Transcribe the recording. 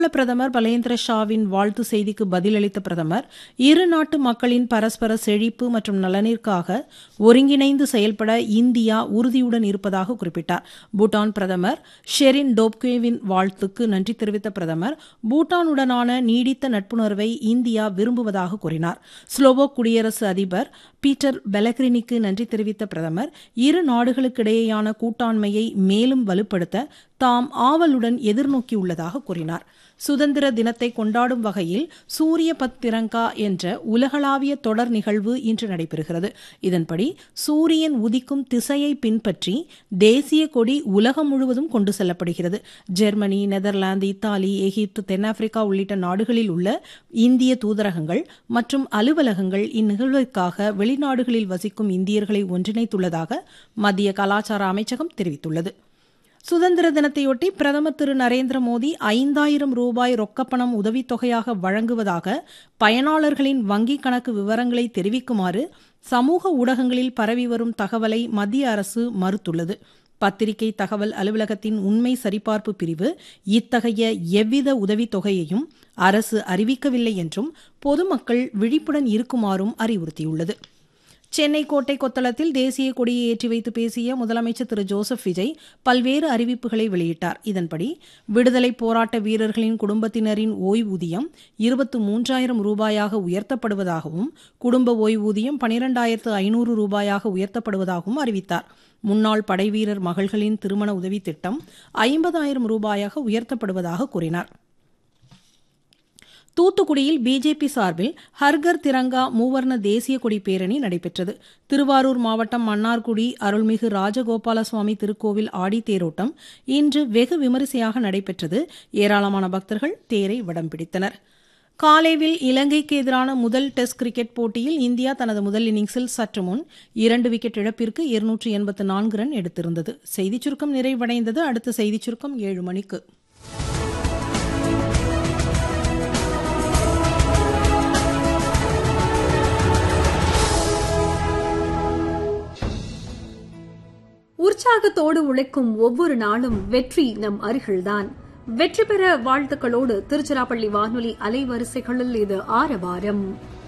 பிரதமர் பலேந்திர ஷாவின் வாழ்த்து செய்திக்கு பதிலளித்த பிரதமர் இரு நாட்டு மக்களின் பரஸ்பர செழிப்பு மற்றும் நலனிற்காக ஒருங்கிணைந்து செயல்பட இந்தியா உறுதியுடன் இருப்பதாக குறிப்பிட்டார் பூட்டான் பிரதமர் ஷெரின் டோப்கேவின் வாழ்த்துக்கு நன்றி தெரிவித்த பிரதமர் பூட்டானுடனான நீடித்த நட்புணர்வை இந்தியா விரும்புவதாக கூறினார் ஸ்லோவோக் குடியரசு அதிபர் பீட்டர் பெலக்ரினிக்கு நன்றி தெரிவித்த பிரதமர் இரு நாடுகளுக்கிடையேயான கூட்டாண்மையை மேலும் வலுப்படுத்த தாம் ஆவலுடன் எதிர்நோக்கியுள்ளதாக கூறினார் சுதந்திர தினத்தை கொண்டாடும் வகையில் சூரிய பத் திரங்கா என்ற உலகளாவிய தொடர் நிகழ்வு இன்று நடைபெறுகிறது இதன்படி சூரியன் உதிக்கும் திசையை பின்பற்றி தேசிய கொடி உலகம் முழுவதும் கொண்டு செல்லப்படுகிறது ஜெர்மனி நெதர்லாந்து இத்தாலி எகிப்து தென்னாப்பிரிக்கா உள்ளிட்ட நாடுகளில் உள்ள இந்திய தூதரகங்கள் மற்றும் அலுவலகங்கள் இந்நிகழ்விற்காக வெளிநாடுகளில் வசிக்கும் இந்தியர்களை ஒன்றிணைத்துள்ளதாக மத்திய கலாச்சார அமைச்சகம் தெரிவித்துள்ளது சுதந்திர தினத்தையொட்டி பிரதமர் திரு நரேந்திர மோடி ஐந்தாயிரம் ரூபாய் ரொக்கப்பணம் உதவித்தொகையாக வழங்குவதாக பயனாளர்களின் வங்கிக் கணக்கு விவரங்களை தெரிவிக்குமாறு சமூக ஊடகங்களில் பரவி வரும் தகவலை மத்திய அரசு மறுத்துள்ளது பத்திரிகை தகவல் அலுவலகத்தின் உண்மை சரிபார்ப்பு பிரிவு இத்தகைய எவ்வித உதவித்தொகையையும் அரசு அறிவிக்கவில்லை என்றும் பொதுமக்கள் விழிப்புடன் இருக்குமாறும் அறிவுறுத்தியுள்ளது சென்னை கோட்டை கொத்தளத்தில் தேசிய கொடியை ஏற்றி வைத்து பேசிய முதலமைச்சர் திரு ஜோசப் விஜய் பல்வேறு அறிவிப்புகளை வெளியிட்டார் இதன்படி விடுதலை போராட்ட வீரர்களின் குடும்பத்தினரின் ஓய்வூதியம் இருபத்து மூன்றாயிரம் ரூபாயாக உயர்த்தப்படுவதாகவும் குடும்ப ஓய்வூதியம் பனிரெண்டாயிரத்து ஐநூறு ரூபாயாக உயர்த்தப்படுவதாகவும் அறிவித்தார் முன்னாள் படைவீரர் மகள்களின் திருமண உதவி திட்டம் ஐம்பதாயிரம் ரூபாயாக உயர்த்தப்படுவதாக கூறினார் தூத்துக்குடியில் பிஜேபி சார்பில் ஹர்கர் திரங்கா மூவர்ண தேசிய கொடி பேரணி நடைபெற்றது திருவாரூர் மாவட்டம் மன்னார்குடி அருள்மிகு ராஜகோபால சுவாமி திருக்கோவில் ஆடித்தேரோட்டம் இன்று வெகு விமரிசையாக நடைபெற்றது ஏராளமான பக்தர்கள் தேரை வடம் பிடித்தனர் காலேவில் இலங்கைக்கு எதிரான முதல் டெஸ்ட் கிரிக்கெட் போட்டியில் இந்தியா தனது முதல் இன்னிங்ஸில் சற்று முன் இரண்டு விக்கெட் இழப்பிற்கு இருநூற்று எண்பத்து நான்கு ரன் எடுத்திருந்தது செய்திச் சுருக்கம் நிறைவடைந்தது அடுத்த செய்திச் சுருக்கம் ஏழு மணிக்கு உற்சாகத்தோடு உழைக்கும் ஒவ்வொரு நாளும் வெற்றி நம் அருகில்தான் வெற்றி பெற வாழ்த்துக்களோடு திருச்சிராப்பள்ளி வானொலி அலைவரிசைகளில் இது ஆரவாரம்